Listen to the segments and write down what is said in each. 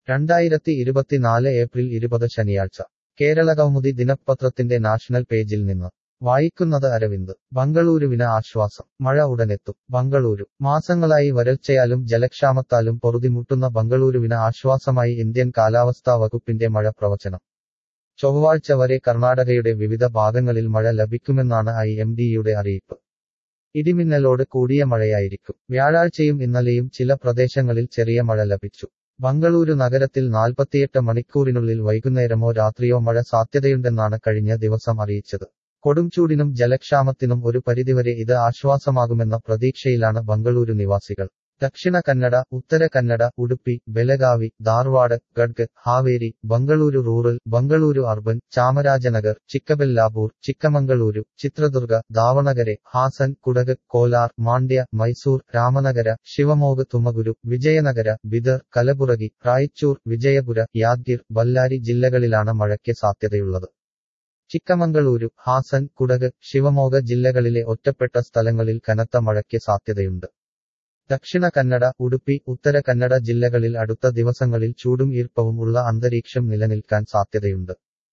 രണ്ടായിരത്തി ഇരുപത്തിനാല് ഏപ്രിൽ ഇരുപത് ശനിയാഴ്ച കേരളകൗമുദി ദിനപത്രത്തിന്റെ നാഷണൽ പേജിൽ നിന്ന് വായിക്കുന്നത് അരവിന്ദ് ബംഗളൂരുവിന് ആശ്വാസം മഴ ഉടനെത്തും ബംഗളൂരു മാസങ്ങളായി വരൾച്ചയാലും ജലക്ഷാമത്താലും പൊറുതിമുട്ടുന്ന ബംഗളൂരുവിന് ആശ്വാസമായി ഇന്ത്യൻ കാലാവസ്ഥാ വകുപ്പിന്റെ മഴ പ്രവചനം ചൊവ്വാഴ്ച വരെ കർണാടകയുടെ വിവിധ ഭാഗങ്ങളിൽ മഴ ലഭിക്കുമെന്നാണ് ഐ എം ഡിയുടെ അറിയിപ്പ് ഇടിമിന്നലോട് കൂടിയ മഴയായിരിക്കും വ്യാഴാഴ്ചയും ഇന്നലെയും ചില പ്രദേശങ്ങളിൽ ചെറിയ മഴ ലഭിച്ചു ബംഗളൂരു നഗരത്തിൽ നാൽപ്പത്തിയെട്ട് മണിക്കൂറിനുള്ളിൽ വൈകുന്നേരമോ രാത്രിയോ മഴ സാധ്യതയുണ്ടെന്നാണ് കഴിഞ്ഞ ദിവസം അറിയിച്ചത് കൊടുംചൂടിനും ജലക്ഷാമത്തിനും ഒരു പരിധിവരെ ഇത് ആശ്വാസമാകുമെന്ന പ്രതീക്ഷയിലാണ് ബംഗളൂരു നിവാസികൾ ദക്ഷിണ കന്നഡ ഉത്തര കന്നഡ ഉടുപ്പി ബെലഗാവി ധാർവാഡ് ഗഡ്ഗ് ഹാവേരി ബംഗളൂരു റൂറൽ ബംഗളൂരു അർബൻ ചാമരാജനഗർ ചിക്കബെല്ലാപൂർ ചിക്കമംഗളൂരു ചിത്രദുർഗ ദാവണഗരെ ഹാസൻ കുടക് കോലാർ മാണ്ഡ്യ മൈസൂർ രാമനഗര ശിവമോഗ് തുമകുരു വിജയനഗര ബിദർ കലബുറഗി റായ്ചൂർ വിജയപുര യാദ്ഗിർ ബല്ലാരി ജില്ലകളിലാണ് മഴയ്ക്ക് സാധ്യതയുള്ളത് ചിക്കമംഗളൂരു ഹാസൻ കുടക് ശിവമോഗ ജില്ലകളിലെ ഒറ്റപ്പെട്ട സ്ഥലങ്ങളിൽ കനത്ത മഴയ്ക്ക് സാധ്യതയുണ്ട് ദക്ഷിണ കന്നഡ ഉടുപ്പി ഉത്തര കന്നഡ ജില്ലകളിൽ അടുത്ത ദിവസങ്ങളിൽ ചൂടും ഈർപ്പവും ഉള്ള അന്തരീക്ഷം നിലനിൽക്കാൻ സാധ്യതയുണ്ട്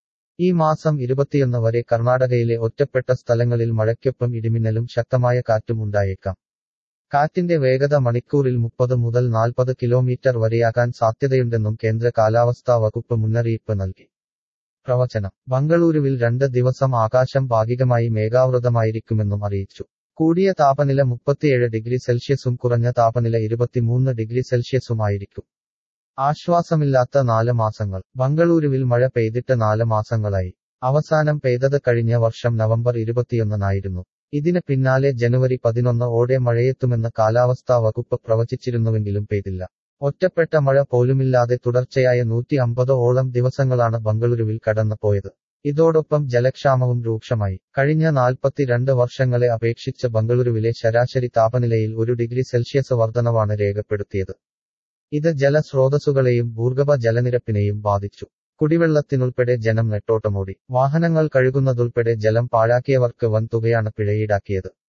ഈ മാസം ഇരുപത്തിയൊന്ന് വരെ കർണാടകയിലെ ഒറ്റപ്പെട്ട സ്ഥലങ്ങളിൽ മഴയ്ക്കൊപ്പം ഇടിമിന്നലും ശക്തമായ കാറ്റും ഉണ്ടായേക്കാം കാറ്റിന്റെ വേഗത മണിക്കൂറിൽ മുപ്പത് മുതൽ നാൽപ്പത് കിലോമീറ്റർ വരെയാകാൻ സാധ്യതയുണ്ടെന്നും കേന്ദ്ര കാലാവസ്ഥാ വകുപ്പ് മുന്നറിയിപ്പ് നൽകി പ്രവചനം ബംഗളൂരുവിൽ രണ്ട് ദിവസം ആകാശം ഭാഗികമായി മേഘാവൃതമായിരിക്കുമെന്നും അറിയിച്ചു കൂടിയ താപനില മുപ്പത്തിയേഴ് ഡിഗ്രി സെൽഷ്യസും കുറഞ്ഞ താപനില ഇരുപത്തിമൂന്ന് ഡിഗ്രി സെൽഷ്യസും ആയിരിക്കും ആശ്വാസമില്ലാത്ത നാല് മാസങ്ങൾ ബംഗളൂരുവിൽ മഴ പെയ്തിട്ട് നാല് മാസങ്ങളായി അവസാനം പെയ്തത് കഴിഞ്ഞ വർഷം നവംബർ ഇരുപത്തിയൊന്നിനായിരുന്നു ഇതിന് പിന്നാലെ ജനുവരി പതിനൊന്ന് ഓടെ മഴയെത്തുമെന്ന് കാലാവസ്ഥാ വകുപ്പ് പ്രവചിച്ചിരുന്നുവെങ്കിലും പെയ്തില്ല ഒറ്റപ്പെട്ട മഴ പോലുമില്ലാതെ തുടർച്ചയായ നൂറ്റി അമ്പത് ഓളം ദിവസങ്ങളാണ് ബംഗളൂരുവിൽ കടന്നു പോയത് ഇതോടൊപ്പം ജലക്ഷാമവും രൂക്ഷമായി കഴിഞ്ഞ നാൽപ്പത്തിരണ്ട് വർഷങ്ങളെ അപേക്ഷിച്ച് ബംഗളൂരുവിലെ ശരാശരി താപനിലയിൽ ഒരു ഡിഗ്രി സെൽഷ്യസ് വർധനവാണ് രേഖപ്പെടുത്തിയത് ഇത് ജലസ്രോതസ്സുകളെയും ഭൂർഗഭ ജലനിരപ്പിനെയും ബാധിച്ചു കുടിവെള്ളത്തിനുൾപ്പെടെ ജനം നെട്ടോട്ടമോടി വാഹനങ്ങൾ കഴുകുന്നതുൾപ്പെടെ ജലം പാഴാക്കിയവർക്ക് വൻ തുകയാണ് പിഴയീടാക്കിയത്